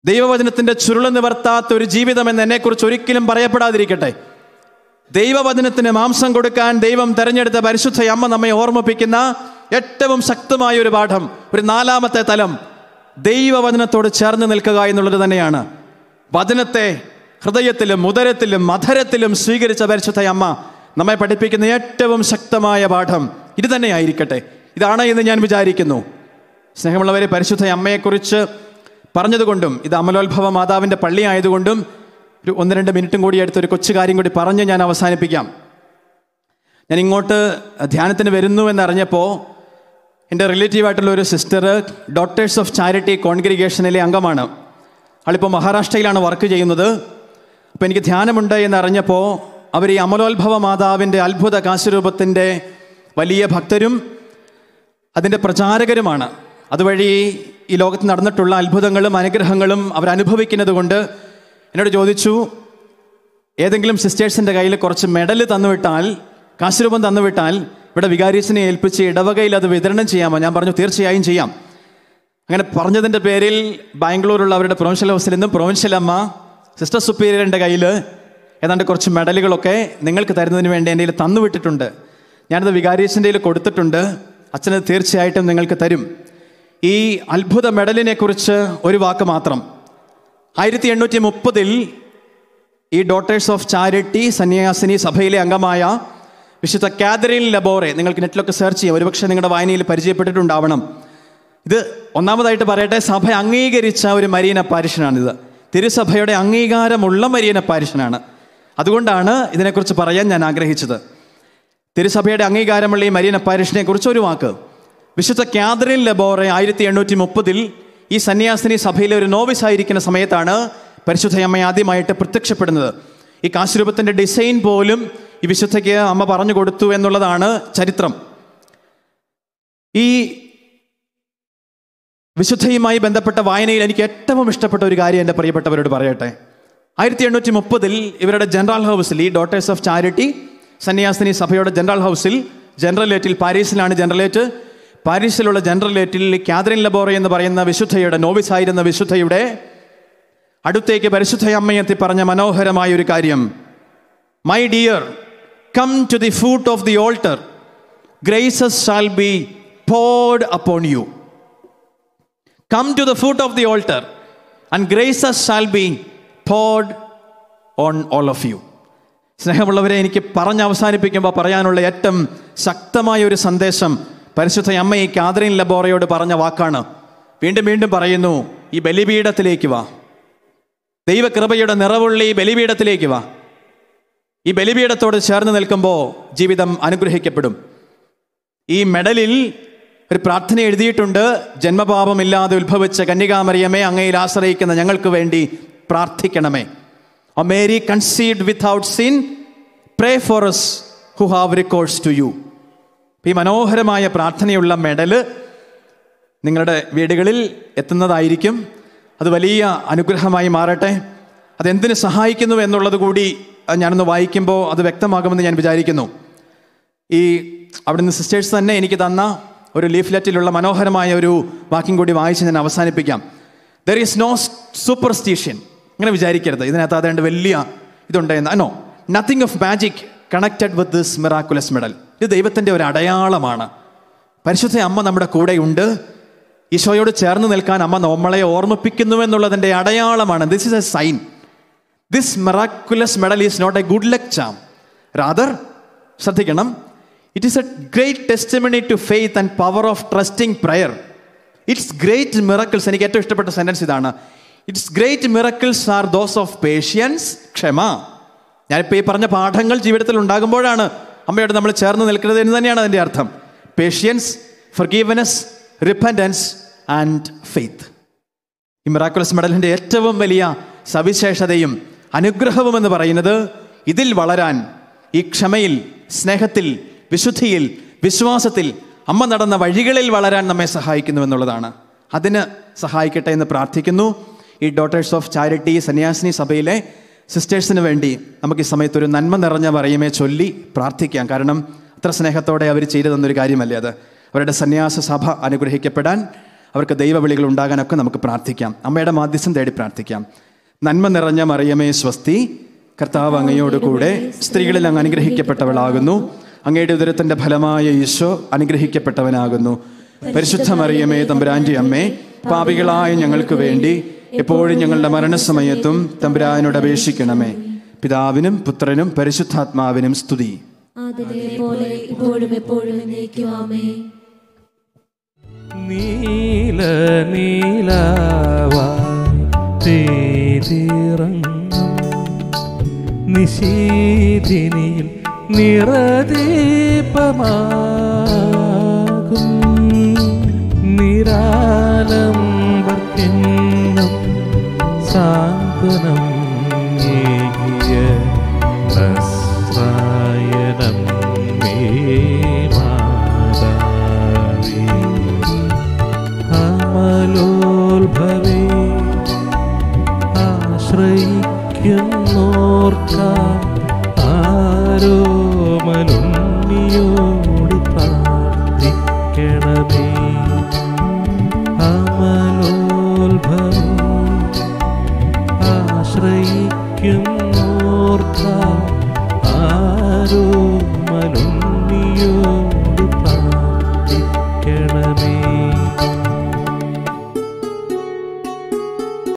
ദൈവവചനത്തിന്റെ ചുരുള നിവർത്താത്ത ഒരു ജീവിതം എന്ന് എന്നെക്കുറിച്ച് ഒരിക്കലും പറയപ്പെടാതിരിക്കട്ടെ ദൈവവചനത്തിന് മാംസം കൊടുക്കാൻ ദൈവം തെരഞ്ഞെടുത്ത പരിശുദ്ധ അമ്മ നമ്മെ ഓർമ്മിപ്പിക്കുന്ന ഏറ്റവും ശക്തമായ ഒരു പാഠം ഒരു നാലാമത്തെ തലം ദൈവവചനത്തോട് ചേർന്ന് നിൽക്കുക എന്നുള്ളത് തന്നെയാണ് വചനത്തെ ഹൃദയത്തിലും ഉദരത്തിലും മധരത്തിലും സ്വീകരിച്ച പരിശുദ്ധ അമ്മ നമ്മെ പഠിപ്പിക്കുന്ന ഏറ്റവും ശക്തമായ പാഠം ഇത് തന്നെ ആയിരിക്കട്ടെ ഇതാണ് എന്ന് ഞാൻ വിചാരിക്കുന്നു സ്നേഹമുള്ളവരെ പരിശുദ്ധ അമ്മയെക്കുറിച്ച് പറഞ്ഞതുകൊണ്ടും ഇത് അമലോത്ഭവ മാതാവിൻ്റെ പള്ളി ആയതുകൊണ്ടും ഒരു ഒന്ന് രണ്ട് മിനിറ്റും കൂടി എടുത്ത് ഒരു കൊച്ചു കാര്യം കൂടി പറഞ്ഞ് ഞാൻ അവസാനിപ്പിക്കാം ഞാൻ ഇങ്ങോട്ട് ധ്യാനത്തിന് വരുന്നു എന്നറിഞ്ഞപ്പോൾ എൻ്റെ റിലേറ്റീവായിട്ടുള്ള ഒരു സിസ്റ്റർ ഡോക്ടേഴ്സ് ഓഫ് ചാരിറ്റി കോൺഗ്രിഗേഷനിലെ അംഗമാണ് ആളിപ്പോൾ മഹാരാഷ്ട്രയിലാണ് വർക്ക് ചെയ്യുന്നത് അപ്പോൾ എനിക്ക് ധ്യാനമുണ്ട് എന്നറിഞ്ഞപ്പോൾ അവർ ഈ അമലോത്ഭവ മാതാവിൻ്റെ അത്ഭുത കാശുരൂപത്തിൻ്റെ വലിയ ഭക്തരും അതിൻ്റെ പ്രചാരകരുമാണ് അതുവഴി ഈ ലോകത്ത് നടന്നിട്ടുള്ള അത്ഭുതങ്ങളും അനുഗ്രഹങ്ങളും അവരനുഭവിക്കുന്നത് കൊണ്ട് എന്നോട് ചോദിച്ചു ഏതെങ്കിലും സിസ്റ്റേഴ്സിൻ്റെ കയ്യിൽ കുറച്ച് മെഡൽ തന്നുവിട്ടാൽ കാശുരൂപം തന്നുവിട്ടാൽ ഇവിടെ വികാരീസിനെ ഏൽപ്പിച്ച് ഇടവകയിൽ അത് വിതരണം ചെയ്യാമോ ഞാൻ പറഞ്ഞു തീർച്ചയായും ചെയ്യാം അങ്ങനെ പറഞ്ഞതിൻ്റെ പേരിൽ ബാംഗ്ലൂരുള്ള അവരുടെ പ്രൊവിൻഷ്യൽ ഹൗസിൽ നിന്നും പ്രൊവിൻഷ്യൽ അമ്മ സിസ്റ്റർ സുപ്പീരിയറിൻ്റെ കയ്യിൽ ഏതാണ്ട് കുറച്ച് മെഡലുകളൊക്കെ നിങ്ങൾക്ക് തരുന്നതിന് വേണ്ടി എൻ്റെ കയ്യിൽ തന്നുവിട്ടിട്ടുണ്ട് ഞാനത് വികാരീസിൻ്റെ കയ്യിൽ കൊടുത്തിട്ടുണ്ട് അച്ഛനത് തീർച്ചയായിട്ടും നിങ്ങൾക്ക് തരും ഈ അത്ഭുത മെഡലിനെ കുറിച്ച് ഒരു വാക്ക് മാത്രം ആയിരത്തി എണ്ണൂറ്റി മുപ്പതിൽ ഈ ഡോട്ടേഴ്സ് ഓഫ് ചാരിറ്റി സന്യാസിനി സഭയിലെ അംഗമായ വിശുദ്ധ കാതറിൻ ലബോറെ നിങ്ങൾക്ക് നെറ്റിലൊക്കെ സെർച്ച് ചെയ്യാം ഒരുപക്ഷെ നിങ്ങളുടെ വായനയിൽ പരിചയപ്പെട്ടിട്ടുണ്ടാവണം ഇത് ഒന്നാമതായിട്ട് പറയട്ടെ സഭ അംഗീകരിച്ച ഒരു മരീന പാരിഷനാണിത് തിരുസഭയുടെ അംഗീകാരമുള്ള മരീന പാരിഷനാണ് അതുകൊണ്ടാണ് ഇതിനെക്കുറിച്ച് പറയാൻ ഞാൻ ആഗ്രഹിച്ചത് തിരുസഭയുടെ അംഗീകാരമുള്ള ഈ മരീന പാരിഷിനെ കുറിച്ച് ഒരു വാക്ക് വിശുദ്ധ കാതറിൻ ലബോറെ ആയിരത്തി എണ്ണൂറ്റി മുപ്പതിൽ ഈ സന്യാസിനി സഭയിലെ ഒരു നോവിസ് ആയിരിക്കുന്ന സമയത്താണ് പരിശുദ്ധയമ്മ ആദ്യമായിട്ട് പ്രത്യക്ഷപ്പെടുന്നത് ഈ കാശുരൂപത്തിൻ്റെ ഡിസൈൻ പോലും ഈ വിശുദ്ധയ്ക്ക് അമ്മ പറഞ്ഞു കൊടുത്തു എന്നുള്ളതാണ് ചരിത്രം ഈ വിശുദ്ധയുമായി ബന്ധപ്പെട്ട വായനയിൽ എനിക്ക് ഏറ്റവും ഇഷ്ടപ്പെട്ട ഒരു കാര്യം എൻ്റെ പ്രിയപ്പെട്ടവരോട് പറയട്ടെ ആയിരത്തി എണ്ണൂറ്റി മുപ്പതിൽ ഇവരുടെ ജനറൽ ഹൗസിൽ ഈ ഡോട്ടേഴ്സ് ഓഫ് ചാരിറ്റി സന്യാസിനി സഭയുടെ ജനറൽ ഹൗസിൽ ജനറലേറ്റിൽ പാരീസിലാണ് ജനറലേറ്റ് പാരീസിലുള്ള ജനറലേറ്റിൽ കാതറിൻ ലബോറ എന്ന് പറയുന്ന വിശുദ്ധയുടെ നോവിസ് ആയിരുന്ന വിശുദ്ധയുടെ അടുത്തേക്ക് പരിശുദ്ധ അമ്മയെത്തി പറഞ്ഞ മനോഹരമായ ഒരു കാര്യം my dear come to the foot of the altar graces shall be poured upon you come to the foot of the altar and graces shall be poured on all of you സ്നേഹമുള്ളവരെ എനിക്ക് പറഞ്ഞ് അവസാനിപ്പിക്കുമ്പോൾ പറയാനുള്ള ഏറ്റവും ശക്തമായ ഒരു സന്ദേശം പരിശുദ്ധ അമ്മ ഈ കാതറിൻ ലബോറയോട് പറഞ്ഞ വാക്കാണ് വീണ്ടും വീണ്ടും പറയുന്നു ഈ ബലിപീഠത്തിലേക്ക് വാ ദൈവകൃപയുടെ നിറവുള്ള ഈ ബലിപീഠത്തിലേക്ക് വാ ഈ ബലിപീഠത്തോട് ചേർന്ന് നിൽക്കുമ്പോൾ ജീവിതം അനുഗ്രഹിക്കപ്പെടും ഈ മെഡലിൽ ഒരു പ്രാർത്ഥന എഴുതിയിട്ടുണ്ട് ജന്മപാപമില്ലാതെ ഉത്ഭവിച്ച കന്യകാമറിയമേ അങ്ങയിൽ ആശ്രയിക്കുന്ന ഞങ്ങൾക്ക് വേണ്ടി പ്രാർത്ഥിക്കണമേ O Mary conceived without sin pray for us who have recourse to you ഈ മനോഹരമായ പ്രാർത്ഥനയുള്ള മെഡല് നിങ്ങളുടെ വീടുകളിൽ എത്തുന്നതായിരിക്കും അത് വലിയ അനുഗ്രഹമായി മാറട്ടെ അതെന്തിന് സഹായിക്കുന്നു എന്നുള്ളത് കൂടി അഹ് ഞാനൊന്ന് വായിക്കുമ്പോൾ അത് വ്യക്തമാകുമെന്ന് ഞാൻ വിചാരിക്കുന്നു ഈ അവിടുന്ന് സിസ്റ്റേഴ്സ് തന്നെ എനിക്ക് തന്ന ഒരു ലീഫ്ലെറ്റിലുള്ള മനോഹരമായ ഒരു വാക്യം കൂടി വായിച്ച് ഞാൻ അവസാനിപ്പിക്കാം ദർ ഈസ് നോ സൂപ്പർസ്റ്റീഷ്യൻ അങ്ങനെ വിചാരിക്കരുത് ഇതിനകത്ത് അതേണ്ട വലിയ ഇതുണ്ട് എന്ന് no nothing of magic connected with this miraculous medal ഇത് ദൈവത്തിൻ്റെ ഒരു അടയാളമാണ് പരിശുദ്ധ അമ്മ നമ്മുടെ കൂടെയുണ്ട് ഈശോയോട് ചേർന്ന് നിൽക്കാൻ അമ്മ നമ്മളെ ഓർമ്മിപ്പിക്കുന്നു എന്നുള്ളതിൻ്റെ അടയാളമാണ് this is a sign this miraculous medal is not a good luck charm rather ശ്രദ്ധിക്കണം it is a great testimony to faith and power of trusting prayer it's great miracles എനിക്ക് ഏറ്റവും ഇഷ്ടപ്പെട്ട സെൻറ്റൻസ് ഇതാണ് it's great miracles are those of patience ക്ഷമ ഞാനിപ്പോൾ ഈ പറഞ്ഞ പാഠങ്ങൾ ജീവിതത്തിൽ ഉണ്ടാകുമ്പോഴാണ് അമ്മയോട് നമ്മൾ ചേർന്ന് നിൽക്കുന്നത് എന്ന് തന്നെയാണ് അതിൻ്റെ അർത്ഥം patience forgiveness repentance and faith ഈ മിറാക്കുലസ് മെഡലിൻ്റെ ഏറ്റവും വലിയ സവിശേഷതയും അനുഗ്രഹവും എന്ന് പറയുന്നത് ഇതിൽ വളരാൻ ഈ ക്ഷമയിൽ സ്നേഹത്തിൽ വിശുദ്ധിയിൽ വിശ്വാസത്തിൽ അമ്മ നടന്ന വഴികളിൽ വളരാൻ നമ്മെ സഹായിക്കുന്നു എന്നുള്ളതാണ് അതിന് സഹായിക്കട്ടെ എന്ന് പ്രാർത്ഥിക്കുന്നു ഈ ഡോട്ടേഴ്സ് ഓഫ് ചാരിറ്റി സന്യാസിനി സഭയിലെ സിസ്റ്റേഴ്സിന് വേണ്ടി നമുക്ക് ഈ സമയത്ത് ഒരു നന്മ നിറഞ്ഞ പറയുമേ ചൊല്ലി പ്രാർത്ഥിക്കാം കാരണം അത്ര സ്നേഹത്തോടെ അവർ ചെയ്തു തന്നൊരു കാര്യമല്ലേ അത് അവരുടെ സന്യാസ സഭ അനുഗ്രഹിക്കപ്പെടാൻ അവർക്ക് ദൈവവിളികൾ ഉണ്ടാകാനൊക്കെ നമുക്ക് പ്രാർത്ഥിക്കാം അമ്മയുടെ മാധ്യസ്ഥം തേടി പ്രാർത്ഥിക്കാം നന്മ നിറഞ്ഞ മറിയമേ സ്വസ്തി കർത്താവ് അങ്ങയോട് കൂടെ സ്ത്രീകളിൽ അങ്ങ് അനുഗ്രഹിക്കപ്പെട്ടവളാകുന്നു അങ്ങയുടെ ഉദരത്തിൻ്റെ ഫലമായ ഈശോ അനുഗ്രഹിക്കപ്പെട്ടവനാകുന്നു പരിശുദ്ധ മറിയമേ തമ്പുരാൻ്റെ അമ്മേ പാപികളായ ഞങ്ങൾക്ക് വേണ്ടി എപ്പോഴും ഞങ്ങളുടെ മരണസമയത്തും തമ്പുരാനോട് അപേക്ഷിക്കണമേ പിതാവിനും പുത്രനും പരിശുദ്ധാത്മാവിനും സ്തുതി ആദിലെ പോലെ ഇപ്പോഴും എപ്പോഴും എന്നേക്കുമാമേ നീല നീലാവാറങ്ങും നിശീതിനിയിൽ നിറദീപമാകും നിരാലംബർക്കെന്നും സാന്ത്വനം ഏകിയ നസ്രായനം മേ മാതാവേ അമലോത്ഭവേ ആശ്രയിക്കുന്നോർക്ക ആരോമലുണ്ണിയോട് പ്രാർത്ഥിക്കണമേ അമലോത്ഭവേ ആശ്രയിക്കുന്നോർക്ക ആരോ